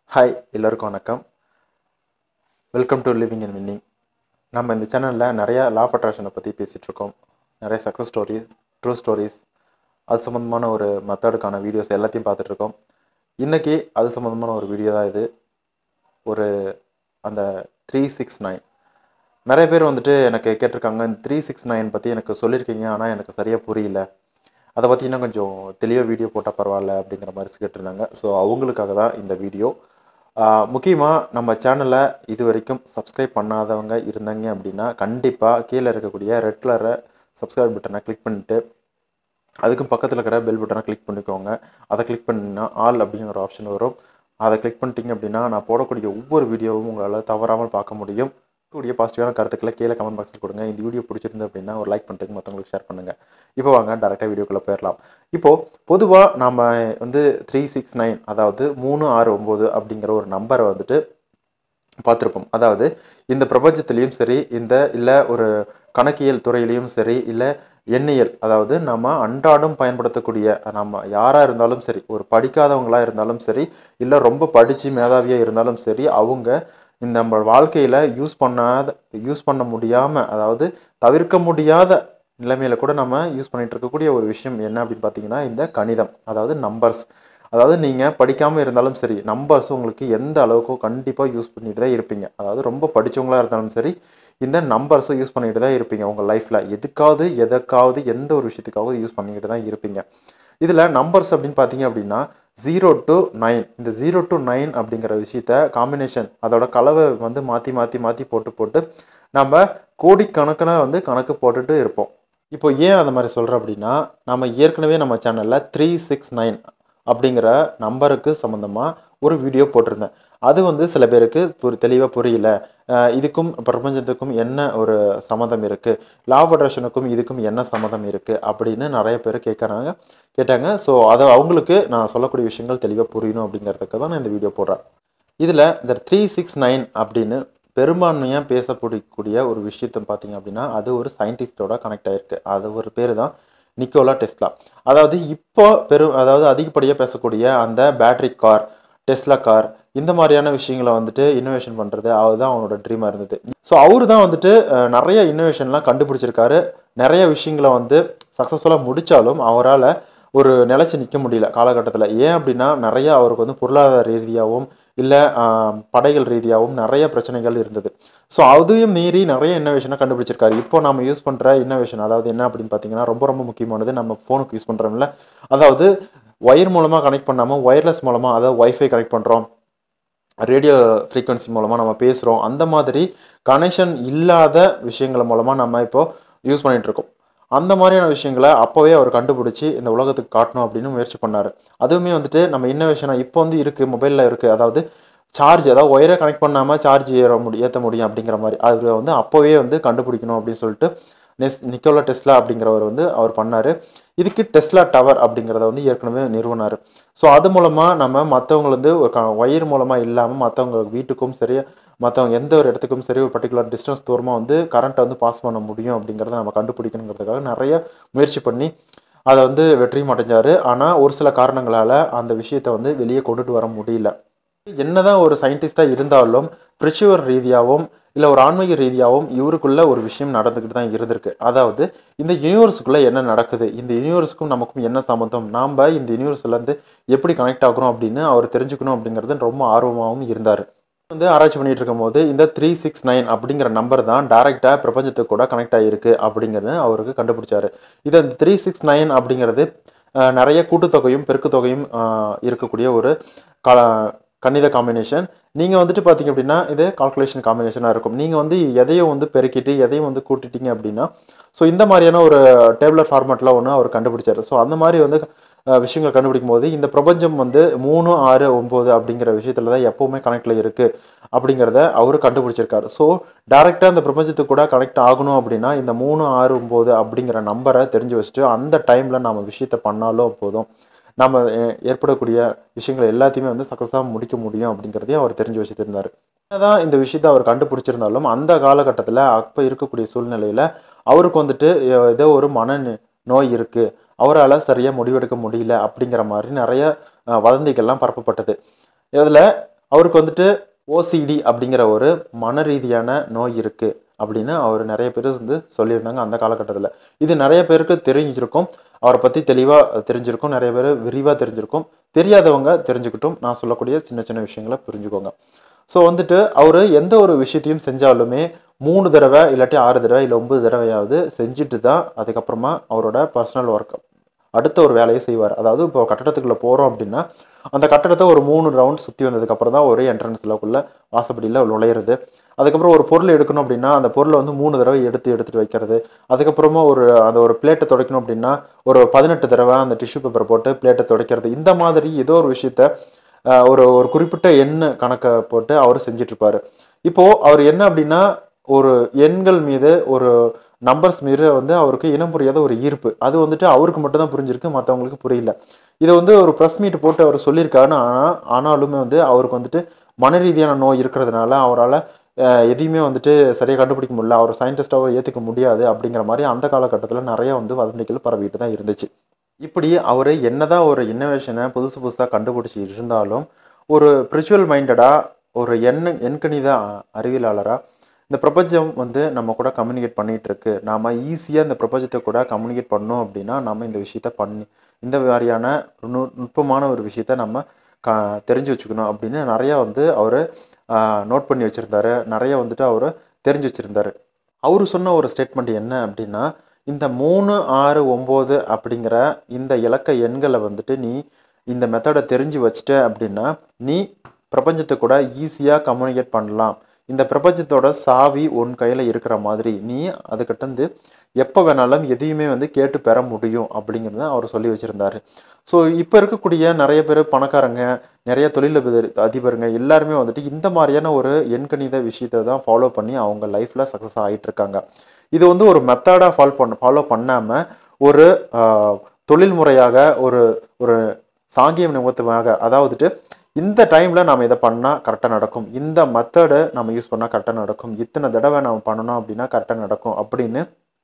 hi எல்லோருக்கும் வணக்கம் welcome to living and winning நம்ம இந்த சேனலில் நிறையா லா ஆஃப் அட்ராக்ஷனை பற்றி பேசிகிட்ருக்கோம் நிறைய சக்ஸஸ் ஸ்டோரிஸ் ட்ரூ ஸ்டோரிஸ் அது சம்மந்தமான ஒரு மெத்தடுக்கான வீடியோஸ் எல்லாத்தையும் பார்த்துட்ருக்கோம் இன்றைக்கி அது சம்மந்தமான ஒரு வீடியோ தான் இது ஒரு அந்த த்ரீ சிக்ஸ் நைன் நிறைய பேர் வந்துட்டு எனக்கு கேட்டிருக்காங்க இந்த த்ரீ சிக்ஸ் நைன் பற்றி எனக்கு சொல்லியிருக்கீங்க ஆனால் எனக்கு சரியாக புரியல அதை பற்றி இன்னும் கொஞ்சம் தெளிவாக வீடியோ போட்டால் பரவாயில்ல அப்படிங்கிற மாதிரி கேட்டிருந்தாங்க ஸோ அவங்களுக்காக தான் இந்த வீடியோ முக்கியமாக நம்ம சேனலை இது வரைக்கும் சப்ஸ்கிரைப் பண்ணாதவங்க இருந்தாங்க அப்படின்னா கண்டிப்பாக கீழே இருக்கக்கூடிய ரெட் கலரை சப்ஸ்கிரைப் பட்டனை கிளிக் பண்ணிட்டு அதுக்கும் பக்கத்தில் இருக்கிற பெல் பட்டனை கிளிக் பண்ணிக்கோங்க அதை கிளிக் பண்ணினா ஆல் அப்படிங்கிற ஒரு ஆப்ஷன் வரும் அதை கிளிக் பண்ணிட்டீங்க அப்படின்னா நான் போடக்கூடிய ஒவ்வொரு வீடியோவும் உங்களால் தவறாமல் பார்க்க முடியும் கூடிய பாசிட்டிவான கருத்துக்களை கீழே கமெண்ட் பாக்ஸில் கொடுங்க இந்த வீடியோ பிடிச்சிருந்து அப்படின்னா ஒரு லைக் பண்ணிட்டு மற்றவங்களுக்கு ஷேர் பண்ணுங்கள் இப்போ வாங்க டேரெக்டாக வீடியோக்குள்ளே போயிடலாம் இப்போது பொதுவாக நாம் வந்து த்ரீ சிக்ஸ் நைன் அதாவது மூணு ஆறு ஒம்பது அப்படிங்கிற ஒரு நம்பரை வந்துட்டு பார்த்துருப்போம் அதாவது இந்த பிரபஞ்சத்துலேயும் சரி இந்த இல்லை ஒரு கணக்கியல் துறையிலையும் சரி இல்லை எண்ணியல் அதாவது நம்ம அன்றாடம் பயன்படுத்தக்கூடிய நம்ம யாராக இருந்தாலும் சரி ஒரு படிக்காதவங்களாக இருந்தாலும் சரி இல்லை ரொம்ப படித்து மேதாவியாக இருந்தாலும் சரி அவங்க இந்த நம்ம வாழ்க்கையில் யூஸ் பண்ணாத யூஸ் பண்ண முடியாமல் அதாவது தவிர்க்க முடியாத நிலைமையில கூட நம்ம யூஸ் பண்ணிட்டு இருக்கக்கூடிய ஒரு விஷயம் என்ன அப்படின்னு பார்த்தீங்கன்னா இந்த கணிதம் அதாவது நம்பர்ஸ் அதாவது நீங்கள் படிக்காமல் இருந்தாலும் சரி நம்பர்ஸ் உங்களுக்கு எந்த அளவுக்கோ கண்டிப்பாக யூஸ் பண்ணிட்டு தான் இருப்பீங்க அதாவது ரொம்ப படித்தவங்களா இருந்தாலும் சரி இந்த நம்பர்ஸை யூஸ் பண்ணிட்டு தான் இருப்பீங்க உங்கள் லைஃப்பில் எதுக்காவது எதற்காவது எந்த ஒரு விஷயத்துக்காவது யூஸ் பண்ணிக்கிட்டு தான் இருப்பீங்க இதில் நம்பர்ஸ் அப்படின்னு பார்த்தீங்க அப்படின்னா ஜீரோ டு நைன் இந்த ஜீரோ டு நைன் அப்படிங்கிற விஷயத்த காம்பினேஷன் அதோட கலவை வந்து மாற்றி மாற்றி மாற்றி போட்டு போட்டு நம்ம கோடிக்கணக்கில் வந்து கணக்கு போட்டுட்டு இருப்போம் இப்போ ஏன் அந்த மாதிரி சொல்கிறோம் அப்படின்னா நம்ம ஏற்கனவே நம்ம சேனலில் த்ரீ சிக்ஸ் நைன் அப்படிங்கிற நம்பருக்கு சம்மந்தமாக ஒரு வீடியோ போட்டிருந்தேன் அது வந்து சில பேருக்கு புரி தெளிவாக புரியல இதுக்கும் பிரபஞ்சத்துக்கும் என்ன ஒரு சம்மந்தம் இருக்குது லா ஆஃப் அட்ராக்ஷனுக்கும் இதுக்கும் என்ன சம்மந்தம் இருக்குது அப்படின்னு நிறைய பேர் கேட்குறாங்க கேட்டாங்க ஸோ அதை அவங்களுக்கு நான் சொல்லக்கூடிய விஷயங்கள் தெளிவாக புரியணும் அப்படிங்கிறதுக்கு தான் நான் இந்த வீடியோ போடுறேன் இதில் இந்த த்ரீ சிக்ஸ் நைன் அப்படின்னு பெரும்பான்மையாக பேசப்படக்கூடிய ஒரு விஷயத்தை பார்த்தீங்க அப்படின்னா அது ஒரு சயின்டிஸ்டோட கனெக்ட் ஆகிருக்கு அது ஒரு பேர் தான் நிக்கோலா டெஸ்லா அதாவது இப்போ பெரும் அதாவது அதிகப்படியாக பேசக்கூடிய அந்த பேட்ரி கார் டெஸ்லா கார் இந்த மாதிரியான விஷயங்களை வந்துட்டு இன்னோவேஷன் பண்ணுறது அதுதான் அவனோட ட்ரீமாக இருந்தது ஸோ அவரு தான் வந்துட்டு நிறைய இன்னோவேஷன்லாம் கண்டுபிடிச்சிருக்காரு நிறைய விஷயங்களை வந்து சக்ஸஸ்ஃபுல்லாக முடித்தாலும் அவரால் ஒரு நிலச்சி நிற்க முடியல காலகட்டத்தில் ஏன் அப்படின்னா நிறைய அவருக்கு வந்து பொருளாதார ரீதியாகவும் இல்லை படைகள் ரீதியாகவும் நிறைய பிரச்சனைகள் இருந்தது ஸோ அதையும் மீறி நிறைய இன்னோவேஷனை கண்டுபிடிச்சிருக்காரு இப்போ நம்ம யூஸ் பண்ணுற இன்னோவேஷன் அதாவது என்ன அப்படின்னு பார்த்தீங்கன்னா ரொம்ப ரொம்ப முக்கியமானது நம்ம ஃபோனுக்கு யூஸ் பண்ணுறோம்ல அதாவது ஒயர் மூலமாக கனெக்ட் பண்ணாமல் ஒயர்லெஸ் மூலமாக அதாவது ஒய்ஃபை கனெக்ட் பண்ணுறோம் ரேடியோ ஃப்ரீக்வன்சி மூலமாக நம்ம பேசுகிறோம் அந்த மாதிரி கனெக்ஷன் இல்லாத விஷயங்கள் மூலமாக நம்ம இப்போது யூஸ் பண்ணிகிட்ருக்கோம் அந்த மாதிரியான விஷயங்களை அப்போவே அவர் கண்டுபிடிச்சி இந்த உலகத்துக்கு காட்டணும் அப்படின்னு முயற்சி பண்ணார் அதுவுமே வந்துட்டு நம்ம இன்னோவேஷனாக இப்போ வந்து இருக்குது மொபைலில் இருக்குது அதாவது சார்ஜ் அதாவது ஒயரை கனெக்ட் பண்ணாமல் சார்ஜ் ஏற முடியும் ஏற்ற முடியும் அப்படிங்கிற மாதிரி அது வந்து அப்போவே வந்து கண்டுபிடிக்கணும் அப்படின்னு சொல்லிட்டு நெஸ் நிக்கோலா டெஸ்லா அப்படிங்கிறவர் வந்து அவர் பண்ணார் இதுக்கு டெஸ்லா டவர் அப்படிங்கிறத வந்து ஏற்கனவே நிறுவனார் ஸோ அது மூலமாக நம்ம மற்றவங்க வந்து ஒரு ஒயர் மூலமாக இல்லாமல் மற்றவங்க வீட்டுக்கும் சரி மற்றவங்க எந்த ஒரு இடத்துக்கும் சரி ஒரு பர்டிகுலர் டிஸ்டன்ஸ் தூரமாக வந்து கரண்ட்டை வந்து பாஸ் பண்ண முடியும் அப்படிங்கிறத நம்ம கண்டுபிடிக்கணுங்கிறதுக்காக நிறைய முயற்சி பண்ணி அதை வந்து வெற்றியும் அடைஞ்சார் ஆனால் ஒரு சில காரணங்களால் அந்த விஷயத்தை வந்து வெளியே கொண்டுட்டு வர முடியல என்னதான் ஒரு சயின்டிஸ்டாக இருந்தாலும் பிரிச்சுவர் ரீதியாகவும் இல்லை ஒரு ஆன்மீக ரீதியாகவும் இவருக்குள்ள ஒரு விஷயம் நடந்துக்கிட்டு தான் இருந்திருக்கு அதாவது இந்த யூனிவர்ஸுக்குள்ளே என்ன நடக்குது இந்த யூனிவர்ஸுக்கும் நமக்கும் என்ன சம்மந்தம் நாம் இந்த யூனிவர்ஸ்லேருந்து எப்படி கனெக்ட் ஆகுறோம் அப்படின்னு அவர் தெரிஞ்சுக்கணும் அப்படிங்கிறது ரொம்ப ஆர்வமாகவும் இருந்தார் வந்து ஆராய்ச்சி பண்ணிட்டு இருக்கும் போது இந்த த்ரீ சிக்ஸ் நைன் அப்படிங்கிற நம்பர் தான் டேரெக்டாக பிரபஞ்சத்துக்கு கூட கனெக்ட் ஆகிருக்கு அப்படிங்கிறது அவருக்கு கண்டுபிடிச்சாரு இது அந்த த்ரீ சிக்ஸ் நைன் அப்படிங்கிறது நிறைய கூட்டுத்தொகையும் பெருக்கு தொகையும் இருக்கக்கூடிய ஒரு கணித காம்பினேஷன் நீங்கள் வந்துட்டு பார்த்தீங்க அப்படின்னா இது கால்குலேஷன் காம்பினேஷனாக இருக்கும் நீங்கள் வந்து எதையும் வந்து பெருக்கிட்டு எதையும் வந்து கூட்டிட்டீங்க அப்படின்னா ஸோ இந்த மாதிரியான ஒரு டேபிளர் ஃபார்மேட்டில் ஒன்று அவர் கண்டுபிடிச்சார் ஸோ அந்த மாதிரி வந்து விஷயங்கள் கண்டுபிடிக்கும் போது இந்த பிரபஞ்சம் வந்து மூணு ஆறு ஒம்பது அப்படிங்கிற விஷயத்துல தான் எப்போவுமே கனெக்டில் இருக்குது அப்படிங்கிறத அவர் கண்டுபிடிச்சிருக்காரு ஸோ டேரெக்டாக அந்த பிரபஞ்சத்துக்கு கூட கனெக்ட் ஆகணும் அப்படின்னா இந்த மூணு ஆறு ஒம்பது அப்படிங்கிற நம்பரை தெரிஞ்சு வச்சுட்டு அந்த டைமில் நம்ம விஷயத்த பண்ணாலும் போதும் நம்ம ஏற்படக்கூடிய விஷயங்கள் எல்லாத்தையுமே வந்து சக்ஸஸாக முடிக்க முடியும் அப்படிங்கிறதையும் அவர் தெரிஞ்சு வச்சுருந்தார் என்னதான் இந்த விஷயத்த அவர் கண்டுபிடிச்சிருந்தாலும் அந்த காலகட்டத்தில் அப்போ இருக்கக்கூடிய சூழ்நிலையில் அவருக்கு வந்துட்டு ஏதோ ஒரு மன நோய் இருக்குது அவரால் சரியாக முடிவெடுக்க முடியல அப்படிங்கிற மாதிரி நிறைய வதந்திகள்லாம் பரப்பப்பட்டது இதில் அவருக்கு வந்துட்டு ஓசிடி அப்படிங்கிற ஒரு மன ரீதியான நோய் இருக்குது அப்படின்னு அவர் நிறைய பேர் வந்து சொல்லியிருந்தாங்க அந்த காலகட்டத்தில் இது நிறைய பேருக்கு தெரிஞ்சிருக்கும் அவரை பற்றி தெளிவாக தெரிஞ்சிருக்கும் நிறைய பேர் விரிவாக தெரிஞ்சிருக்கும் தெரியாதவங்க தெரிஞ்சுக்கிட்டும் நான் சொல்லக்கூடிய சின்ன சின்ன விஷயங்களை புரிஞ்சுக்கோங்க ஸோ வந்துட்டு அவர் எந்த ஒரு விஷயத்தையும் செஞ்சாலுமே மூணு தடவை இல்லாட்டி ஆறு தடவை இல்லை ஒன்பது தடவையாவது செஞ்சுட்டு தான் அதுக்கப்புறமா அவரோட பர்சனல் ஒர்க் அடுத்த ஒரு வேலையை செய்வார் அதாவது இப்போ கட்டடத்துக்குள்ளே போகிறோம் அப்படின்னா அந்த கட்டடத்தை ஒரு மூணு ரவுண்ட் சுற்றி வந்ததுக்கப்புறம் தான் ஒரு என்ட்ரன்ஸ்லக்குள்ள வாசப்படியில் நுழையிறது அதுக்கப்புறம் ஒரு பொருள் எடுக்கணும் அப்படின்னா அந்த பொருளை வந்து மூணு தடவை எடுத்து எடுத்துட்டு வைக்கிறது அதுக்கப்புறமா ஒரு அந்த ஒரு பிளேட்டை துடைக்கணும் அப்படின்னா ஒரு பதினெட்டு தடவை அந்த டிஷ்யூ பேப்பர் போட்டு பிளேட்டை துடைக்கிறது இந்த மாதிரி ஏதோ ஒரு விஷயத்த ஆஹ், ஒரு ஒரு குறிப்பிட்ட எண் கணக்கை போட்டு அவர் செஞ்சுட்டு இருப்பாரு இப்போ அவர் என்ன அப்படின்னா ஒரு எண்கள் மீது ஒரு நம்பர்ஸ் மீது வந்து அவருக்கு இனம் புரியாத ஒரு ஈர்ப்பு அது வந்துட்டு அவருக்கு மட்டும் தான் புரிஞ்சிருக்கு மற்றவங்களுக்கு புரியல இதை வந்து ஒரு ப்ரெஸ் மீட் போட்டு அவர் சொல்லியிருக்காருன்னு ஆனால் ஆனாலுமே வந்து அவருக்கு வந்துட்டு மன ரீதியான நோய் இருக்கிறதுனால அவரால் எதையுமே வந்துட்டு சரியாக கண்டுபிடிக்க முடியல அவர் சயின்டிஸ்டாக ஏற்றுக்க முடியாது அப்படிங்கிற மாதிரி அந்த காலகட்டத்தில் நிறைய வந்து வதந்திகள் பரவிட்டு தான் இருந்துச்சு இப்படி அவர் என்னதான் ஒரு இன்னோவேஷனை புதுசு புதுசாக கண்டுபிடிச்சி இருந்தாலும் ஒரு ஸ்பிரிச்சுவல் மைண்டடாக ஒரு எண் எண்கணித அறிவியலாளராக இந்த பிரபஞ்சம் வந்து நம்ம கூட கம்யூனிகேட் பண்ணிட்டு இருக்கு நாம ஈஸியாக இந்த பிரபஞ்சத்தை கூட கம்யூனிகேட் பண்ணோம் அப்படின்னா நம்ம இந்த விஷயத்த பண்ணி இந்த மாதிரியான நு நுட்பமான ஒரு விஷயத்த நம்ம க தெரிஞ்சு வச்சுக்கணும் அப்படின்னு நிறையா வந்து அவர் நோட் பண்ணி வச்சுருந்தாரு நிறைய வந்துட்டு அவர் தெரிஞ்சு வச்சுருந்தாரு அவர் சொன்ன ஒரு ஸ்டேட்மெண்ட் என்ன அப்படின்னா இந்த மூணு ஆறு ஒம்பது அப்படிங்கிற இந்த இலக்க எண்களை வந்துட்டு நீ இந்த மெத்தடை தெரிஞ்சு வச்சுட்ட அப்படின்னா நீ பிரபஞ்சத்தை கூட ஈஸியாக கம்யூனிகேட் பண்ணலாம் இந்த பிரபஞ்சத்தோட சாவி உன் கையில் இருக்கிற மாதிரி நீ அதுக்கிட்ட இருந்து எப்போ வேணாலும் எதையுமே வந்து கேட்டு பெற முடியும் அப்படிங்கிறத அவர் சொல்லி வச்சுருந்தாரு ஸோ இப்போ இருக்கக்கூடிய நிறைய பேர் பணக்காரங்க நிறைய தொழிலதிபர் அதிபருங்க எல்லாருமே வந்துட்டு இந்த மாதிரியான ஒரு எண்கணித விஷயத்தை தான் ஃபாலோ பண்ணி அவங்க லைஃப்பில் சக்ஸஸ் ஆகிட்டு இருக்காங்க இது வந்து ஒரு மெத்தடாக ஃபாலோ பண்ண ஃபாலோ பண்ணாமல் ஒரு ஆஹ், தொழில் முறையாக ஒரு ஒரு சாங்கியம் நிமித்தமாக அதாவதுட்டு இந்த டைமில் நம்ம இதை பண்ணால் கரெக்டாக நடக்கும் இந்த மெத்தடை நம்ம யூஸ் பண்ணால் கரெக்டாக நடக்கும் இத்தனை தடவை நம்ம பண்ணணும் அப்படின்னா கரெக்டாக நடக்கும் அப்படின்னு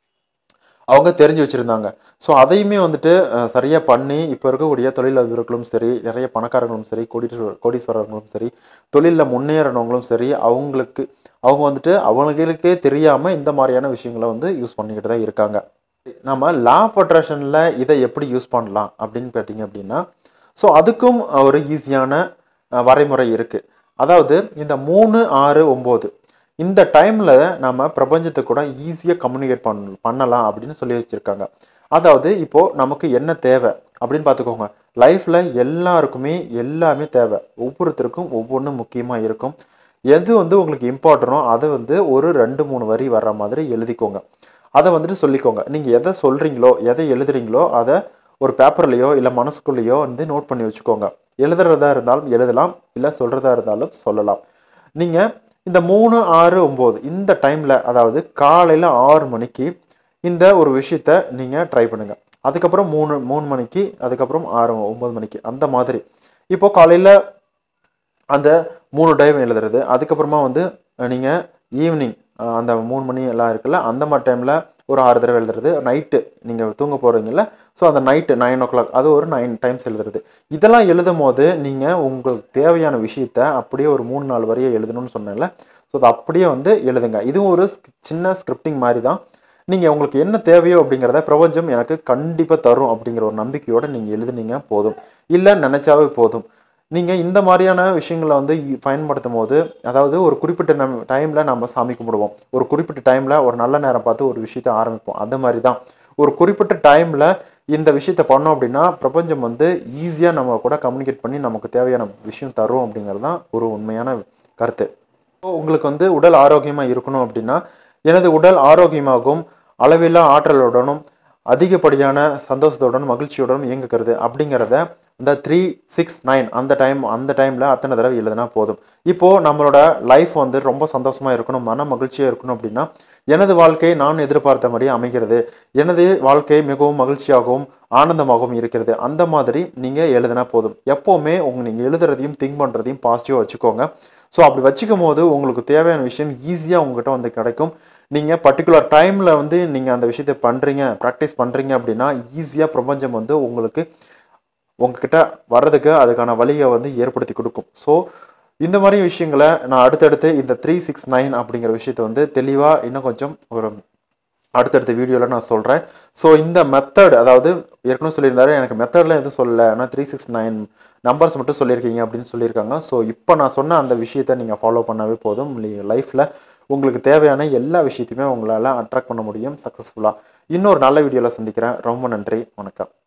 அவங்க தெரிஞ்சு வச்சுருந்தாங்க ஸோ அதையுமே வந்துட்டு அஹ், சரியா பண்ணி இப்போ இருக்கக்கூடிய தொழிலதிபர்களும் சரி நிறைய பணக்காரங்களும் சரி கோடீஸ்வர கோடீஸ்வரர்களும் சரி தொழிலில் முன்னேறினவங்களும் சரி அவங்களுக்கு அவங்க வந்துட்டு அவங்களுக்கே தெரியாமல் இந்த மாதிரியான விஷயங்களை வந்து யூஸ் பண்ணிக்கிட்டு தான் இருக்காங்க நம்ம லா ஆஃப் அட்ராக்ஷனில் இதை எப்படி யூஸ் பண்ணலாம் அப்படின்னு பார்த்தீங்க அப்படின்னா ஸோ அதுக்கும் ஒரு ஈஸியான அஹ், வரைமுறை இருக்குது அதாவது இந்த மூணு ஆறு ஒம்பது இந்த டைமில் நம்ம பிரபஞ்சத்தை கூட ஈஸியாக கம்யூனிகேட் பண் பண்ணலாம் அப்படின்னு சொல்லி வச்சுருக்காங்க அதாவது இப்போது நமக்கு என்ன தேவை அப்படின்னு பார்த்துக்கோங்க லைஃப்பில் எல்லாருக்குமே எல்லாமே தேவை ஒவ்வொருத்தருக்கும் ஒவ்வொன்றும் முக்கியமாக இருக்கும் எது வந்து உங்களுக்கு இம்பார்ட்டனோ அதை வந்து ஒரு ரெண்டு மூணு வரி வர்ற மாதிரி எழுதிக்கோங்க அதை வந்துட்டு சொல்லிக்கோங்க நீங்கள் எதை சொல்கிறீங்களோ எதை எழுதுறீங்களோ அதை ஒரு பேப்பர்லேயோ இல்லை மனசுக்குள்ளேயோ வந்து நோட் பண்ணி வச்சுக்கோங்க எழுதுறதா இருந்தாலும் எழுதலாம் இல்லை சொல்கிறதா இருந்தாலும் சொல்லலாம் நீங்கள் இந்த மூணு ஆறு ஒம்பது இந்த டைமில் அதாவது காலையில் ஆறு மணிக்கு இந்த ஒரு விஷயத்த நீங்கள் ட்ரை பண்ணுங்கள் அதுக்கப்புறம் மூணு மூணு மணிக்கு அதுக்கப்புறம் ஆறு ஒம்பது மணிக்கு அந்த மாதிரி இப்போ காலையில் அந்த மூணு டைம் எழுதுறது அதுக்கப்புறமா வந்து நீங்கள் ஈவினிங் அந்த மூணு மணி எல்லாம் இருக்குல்ல அந்த மாதிரி டைமில் ஒரு ஆறு தடவை எழுதுறது நைட்டு நீங்கள் தூங்க போகிறீங்கல்ல ஸோ அந்த நைட்டு நைன் ஓ கிளாக் அது ஒரு நைன் டைம்ஸ் எழுதுறது இதெல்லாம் எழுதும் போது நீங்கள் உங்களுக்கு தேவையான விஷயத்த அப்படியே ஒரு மூணு நாலு வரையை எழுதணும்னு சொன்னேன்ல ஸோ அதை அப்படியே வந்து எழுதுங்க இதுவும் ஒரு sk- சின்ன ஸ்கிரிப்டிங் மாதிரி தான் நீங்கள் உங்களுக்கு என்ன தேவையோ அப்படிங்கிறத பிரபஞ்சம் எனக்கு கண்டிப்பாக தரும் அப்படிங்கிற ஒரு நம்பிக்கையோடு நீங்கள் எழுதுனீங்க போதும் இல்லை நினச்சாவே போதும் நீங்கள் இந்த மாதிரியான விஷயங்களை வந்து இ- பயன்படுத்தும் போது அதாவது ஒரு குறிப்பிட்ட நம் டைமில் நம்ம சாமி கும்பிடுவோம் ஒரு குறிப்பிட்ட டைமில் ஒரு நல்ல நேரம் பார்த்து ஒரு விஷயத்தை ஆரம்பிப்போம் அந்த மாதிரி தான் ஒரு குறிப்பிட்ட டைமில் இந்த விஷயத்த பண்ணோம் அப்படின்னா பிரபஞ்சம் வந்து ஈஸியாக நம்ம கூட கம்யூனிகேட் பண்ணி நமக்கு தேவையான விஷயம் தரும் அப்படிங்கிறது தான் ஒரு உண்மையான கருத்து இப்போ உங்களுக்கு வந்து உடல் ஆரோக்கியமாக இருக்கணும் அப்படின்னா எனது உடல் ஆரோக்கியமாகவும் அளவில்லா ஆற்றலுடனும் அதிகப்படியான சந்தோஷத்துடனும் மகிழ்ச்சியுடனும் இயங்குகிறது அப்படிங்கிறத இந்த த்ரீ சிக்ஸ் நைன் அந்த டைம் அந்த டைமில் அத்தனை தடவை எழுதினா போதும் இப்போது நம்மளோட லைஃப் வந்து ரொம்ப சந்தோஷமாக இருக்கணும் மன மகிழ்ச்சியாக இருக்கணும் அப்படின்னா எனது வாழ்க்கை நான் எதிர்பார்த்தபடி அமைகிறது எனது வாழ்க்கை மிகவும் மகிழ்ச்சியாகவும் ஆனந்தமாகவும் இருக்கிறது அந்த மாதிரி நீங்கள் எழுதினா போதும் எப்போவுமே உங்க நீங்கள் எழுதுறதையும் திங்க் பண்ணுறதையும் பாசிட்டிவாக வச்சுக்கோங்க ஸோ அப்படி வச்சுக்கும் போது உங்களுக்கு தேவையான விஷயம் ஈஸியாக உங்ககிட்ட வந்து கிடைக்கும் நீங்கள் பர்டிகுலர் டைமில் வந்து நீங்கள் அந்த விஷயத்தை பண்ணுறீங்க ப்ராக்டிஸ் பண்ணுறீங்க அப்படின்னா ஈஸியாக பிரபஞ்சம் வந்து உங்களுக்கு உங்ககிட்ட வர்றதுக்கு அதுக்கான வழியை வந்து ஏற்படுத்தி கொடுக்கும் ஸோ இந்த மாதிரி விஷயங்களை நான் அடுத்தடுத்து இந்த த்ரீ சிக்ஸ் நைன் அப்படிங்கிற விஷயத்தை வந்து தெளிவாக இன்னும் கொஞ்சம் ஒரு அடுத்தடுத்த வீடியோவில் நான் சொல்கிறேன் ஸோ இந்த மெத்தட் அதாவது ஏற்கனவே சொல்லியிருந்தாரு எனக்கு மெத்தடில் எதுவும் சொல்லலை ஆனால் த்ரீ சிக்ஸ் நைன் நம்பர்ஸ் மட்டும் சொல்லியிருக்கீங்க அப்படின்னு சொல்லியிருக்காங்க ஸோ இப்போ நான் சொன்ன அந்த விஷயத்தை நீங்கள் ஃபாலோ பண்ணாவே போதும் நீங்கள் லைஃப்பில் உங்களுக்கு தேவையான எல்லா விஷயத்தையுமே உங்களால் அட்ராக்ட் பண்ண முடியும் சக்ஸஸ்ஃபுல்லாக இன்னொரு நல்ல வீடியோவில் சந்திக்கிறேன் ரொம்ப நன்றி வணக்கம்